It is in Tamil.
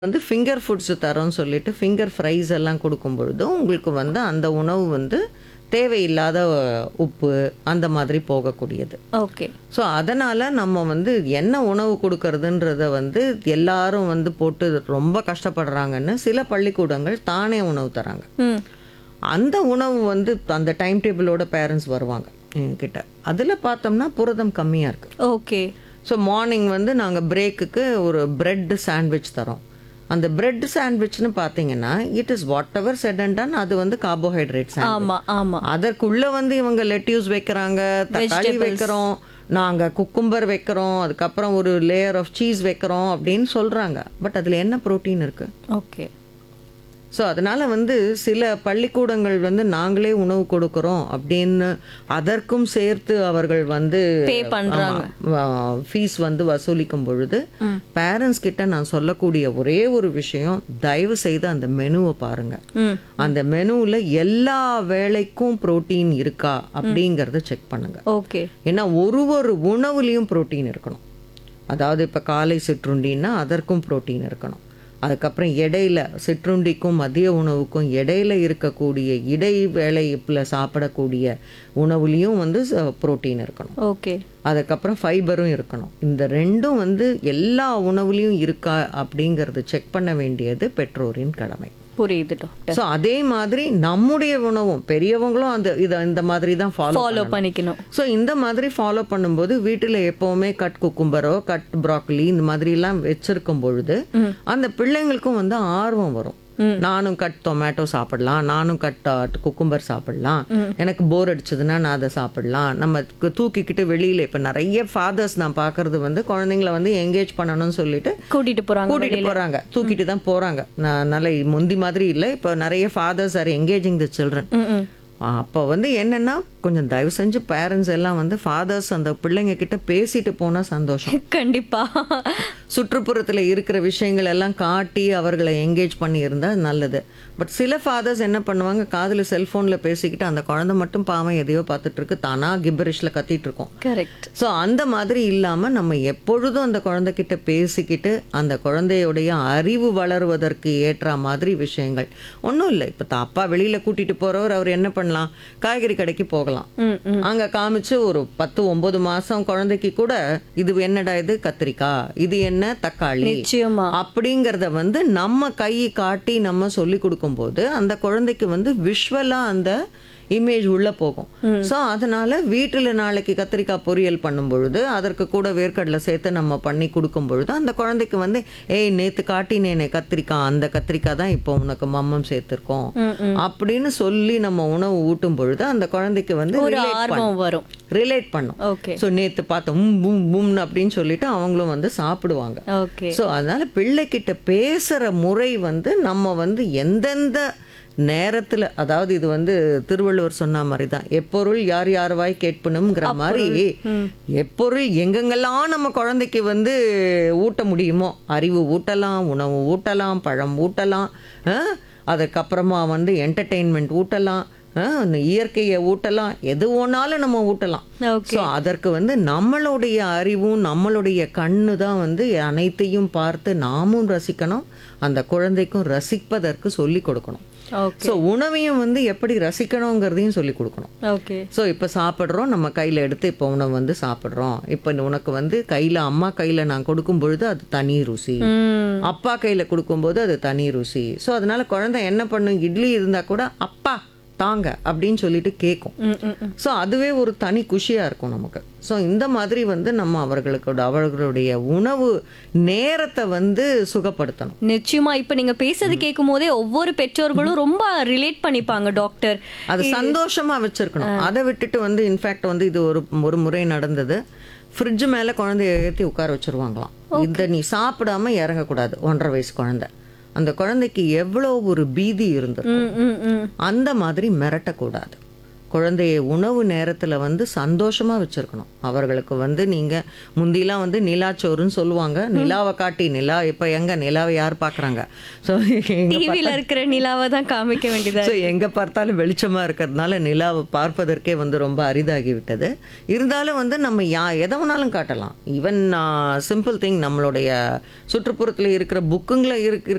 வந்து ஃபிங்கர் ஃபுட்ஸ் தரோம்னு சொல்லிட்டு ஃபிங்கர் ஃப்ரைஸ் எல்லாம் கொடுக்கும் பொழுதும் உங்களுக்கு வந்து அந்த உணவு வந்து தேவையில்லாத உப்பு அந்த மாதிரி போகக்கூடியது ஓகே ஸோ அதனால் நம்ம வந்து என்ன உணவு கொடுக்கறதுன்றத வந்து எல்லாரும் வந்து போட்டு ரொம்ப கஷ்டப்படுறாங்கன்னு சில பள்ளிக்கூடங்கள் தானே உணவு தராங்க ம் அந்த உணவு வந்து அந்த டைம் டேபிளோட பேரண்ட்ஸ் வருவாங்க என்கிட்ட அதில் பார்த்தோம்னா புரதம் கம்மியாக இருக்குது ஓகே ஸோ மார்னிங் வந்து நாங்கள் பிரேக்குக்கு ஒரு பிரெட் சாண்ட்விச் தரோம் அந்த பிரெட் சாண்ட்விச்னு பார்த்தீங்கன்னா it is whatever said and done அது வந்து கார்போஹைட்ரேட் ஆமா ஆமா அதற்குள்ள வந்து இவங்க லெட்யூஸ் வைக்கிறாங்க தக்காளி வைக்கிறோம் நாங்க குக்கும்பர் வைக்கிறோம் அதுக்கப்புறம் ஒரு லேயர் ஆஃப் சீஸ் வைக்கிறோம் அப்படின்னு சொல்றாங்க பட் அதுல என்ன புரோட்டீன் இருக்கு ஓகே ஸோ அதனால வந்து சில பள்ளிக்கூடங்கள் வந்து நாங்களே உணவு கொடுக்குறோம் அப்படின்னு அதற்கும் சேர்த்து அவர்கள் வந்து பே பண்றாங்க ஃபீஸ் வந்து வசூலிக்கும் பொழுது பேரண்ட்ஸ் கிட்ட நான் சொல்லக்கூடிய ஒரே ஒரு விஷயம் தயவு செய்து அந்த மெனுவை பாருங்க ம் அந்த மெனுவில் எல்லா வேலைக்கும் புரோட்டீன் இருக்கா அப்படிங்கிறத செக் பண்ணுங்க ஓகே ஏன்னா ஒரு ஒரு உணவுலேயும் புரோட்டீன் இருக்கணும் அதாவது இப்போ காலை சிற்றுண்டின்னா அதற்கும் புரோட்டீன் இருக்கணும் அதுக்கப்புறம் இடையில சிற்றுண்டிக்கும் மதிய உணவுக்கும் இடையில இருக்கக்கூடிய இடை வேளையில் சாப்பிடக்கூடிய உணவுலேயும் வந்து புரோட்டீன் இருக்கணும் ஓகே அதுக்கப்புறம் ஃபைபரும் இருக்கணும் இந்த ரெண்டும் வந்து எல்லா உணவுலேயும் இருக்கா அப்படிங்கிறது செக் பண்ண வேண்டியது பெற்றோரின் கடமை புரியுது டாக்டர் ஸோ அதே மாதிரி நம்முடைய உணவும் பெரியவங்களும் அந்த இதை இந்த மாதிரி தான் ஃபாலோ ஃபாலோ பண்ணிக்கணும் ஸோ இந்த மாதிரி ஃபாலோ பண்ணும்போது வீட்டில் எப்போவுமே கட் குக்கும்பரோ கட் ப்ராக்கலி இந்த மாதிரிலாம் வச்சிருக்கும் பொழுது அந்த பிள்ளைங்களுக்கும் வந்து ஆர்வம் வரும் நானும் கட் டொமேட்டோ சாப்பிடலாம் நானும் கட் குக்கும்பர் சாப்பிடலாம் எனக்கு போர் அடிச்சதுன்னா நான் அதை சாப்பிடலாம் நம்ம கு- தூக்கிக்கிட்டு வெளியில இப்போ நிறைய ஃபாதர்ஸ் நான் பார்க்கறது வந்து குழந்தைங்கள வந்து என்கேஜ் பண்ணணும்னு சொல்லிட்டு கூட்டிட்டு போறாங்க கூட்டிட்டு போறாங்க தூக்கிட்டு தான் போறாங்க நான் நல்ல முந்தி மாதிரி இல்லை இப்போ நிறைய fathers are engaging the children ம் ம் அப்போ வந்து என்னன்னா கொஞ்சம் தயவு செஞ்சு பேரண்ட்ஸ் எல்லாம் வந்து ஃபாதர்ஸ் அந்த பிள்ளைங்க கிட்ட பேசிட்டு போனா சந்தோஷம் கண்டிப்பா சுற்றுப்புறத்தில் இருக்கிற விஷயங்கள் எல்லாம் காட்டி அவர்களை என்கேஜ் பண்ணி இருந்தால் நல்லது பட் சில ஃபாதர்ஸ் என்ன பண்ணுவாங்க காதில் செல்ஃபோனில் பேசிக்கிட்டு அந்த குழந்தை மட்டும் பாவம் எதையோ பார்த்துட்டு இருக்கு தானா கிப்பரிஷில் கத்திட்டு இருக்கோம் கரெக்ட் ஸோ அந்த மாதிரி இல்லாமல் நம்ம எப்பொழுதும் அந்த குழந்தைகிட்ட பேசிக்கிட்டு அந்த குழந்தையுடைய அறிவு வளருவதற்கு ஏற்ற மாதிரி விஷயங்கள் ஒன்றும் இல்லை இப்போ அப்பா வெளியில் கூட்டிகிட்டு போகிறவர் அவர் என்ன பண்ணலாம் காய்கறி கடைக்கு போகலாம் ம் ம் அங்கே காமிச்சு ஒரு பத்து ஒன்பது மாதம் குழந்தைக்கு கூட இது என்னடா இது கத்திரிக்காய் இது என்ன தக்காளி நிச்சயமா அப்படிங்கிறத வந்து நம்ம கை காட்டி நம்ம சொல்லி கொடுக்கும்போது அந்த குழந்தைக்கு வந்து விஷுவலா அந்த இமேஜ் உள்ள போகும் ஸோ அதனால வீட்டில் நாளைக்கு கத்திரிக்காய் பொரியல் பண்ணும் பொழுது அதற்கு கூட வேர்க்கடலை சேர்த்து நம்ம பண்ணி கொடுக்கும் பொழுது அந்த குழந்தைக்கு வந்து ஏய் நேத்து காட்டினேனே கத்திரிக்காய் அந்த கத்திரிக்காய் தான் இப்போ உனக்கு மம்மம் சேர்த்துருக்கோம் ம் ம் அப்படின்னு சொல்லி நம்ம உணவு ஊட்டும் பொழுது அந்த குழந்தைக்கு வந்து ஒரு relate பண்ணும் ஆர்வம் வரும் ரிலேட் பண்ணும் ஓகே ஸோ நேத்து பார்த்தோம் உம் பூம் பூம்னு அப்படின்னு சொல்லிட்டு அவங்களும் வந்து சாப்பிடுவாங்க ஓகே ஸோ அதனால பிள்ளைகிட்ட பேசுகிற முறை வந்து நம்ம வந்து எந்தெந்த நேரத்தில் அதாவது இது வந்து திருவள்ளுவர் சொன்ன மாதிரி தான் எப்பொருள் யார் யார் வாய் கேட்பணுங்கிற மாதிரி எப்பொருள் எங்கெங்கெல்லாம் நம்ம குழந்தைக்கு வந்து ஊட்ட முடியுமோ அறிவு ஊட்டலாம் உணவு ஊட்டலாம் பழம் ஊட்டலாம் ஆ? அதுக்கப்புறமா வந்து என்டர்டெயின்மெண்ட் ஊட்டலாம் ஆ, இந்த இயற்கையை ஊட்டலாம் எது ஒன்றாலும் நம்ம ஊட்டலாம் ஓகே ஸோ அதற்கு வந்து நம்மளுடைய அறிவும் நம்மளுடைய கண்ணு தான் வந்து அனைத்தையும் பார்த்து நாமும் ரசிக்கணும் அந்த குழந்தைக்கும் ரசிப்பதற்கு சொல்லி கொடுக்கணும் ஓகே ஸோ உணவையும் வந்து எப்படி ரசிக்கணுங்கிறதையும் சொல்லி கொடுக்கணும் ஓகே ஸோ இப்போ சாப்பிட்றோம் நம்ம கையில் எடுத்து இப்போ உணவு வந்து சாப்பிட்றோம் இப்போ உனக்கு வந்து கையில் அம்மா கையில் நான் கொடுக்கும் பொழுது அது தனி ருசி ம் அப்பா கையில் கொடுக்கும்போது அது தனி ருசி ஸோ அதனால குழந்தை என்ன பண்ணும் இட்லி இருந்தால் கூட அப்பா தாங்க அப்படின்னு சொல்லிட்டு கேட்கும் ம் ம் ம். ஸோ அதுவே ஒரு தனி குஷியாக இருக்கும் நமக்கு ஸோ இந்த மாதிரி வந்து நம்ம அவர்களுக்கு அவர்களுடைய உணவு நேரத்தை வந்து சுகப்படுத்தணும் நிச்சயமா இப்ப நீங்க பேசுறது கேட்கும் போதே ஒவ்வொரு பெற்றோர்களும் ரொம்ப ரிலேட் பண்ணிப்பாங்க டாக்டர் அது சந்தோஷமா வச்சிருக்கணும் அதை விட்டுட்டு வந்து இன்ஃபேக்ட் வந்து இது ஒரு ஒரு முறை நடந்தது ஃப்ரிட்ஜ் மேலே குழந்தைய ஏற்றி உட்கார வச்சிருவாங்களாம் இதை நீ சாப்பிடாம இறங்கக்கூடாது ஒன்றரை வயசு குழந்தை அந்த குழந்தைக்கு எவ்வளோ ஒரு பீதி இருந்தது ம் ம் ம் அந்த மாதிரி மிரட்டக்கூடாது குழந்தைய உணவு நேரத்தில் வந்து சந்தோஷமா வச்சிருக்கணும் அவர்களுக்கு வந்து நீங்க முந்திலாம் வந்து நிலாச்சோறுன்னு சொல்லுவாங்க நிலாவை காட்டி நிலா இப்போ எங்க நிலாவை யார் பார்க்குறாங்க ஸோ எங்க டிவில இருக்கிற நிலாவை தான் காமிக்க வேண்டியதா ஸோ எங்கே பார்த்தாலும் வெளிச்சமாக இருக்கிறதுனால நிலாவை பார்ப்பதற்கே வந்து ரொம்ப அரிதாகி விட்டது இருந்தாலும் வந்து நம்ம யா எதை வேணாலும் காட்டலாம் ஈவன் சிம்பிள் திங் நம்மளுடைய சுற்றுப்புறத்தில் இருக்கிற புக்குங்களை இருக்கு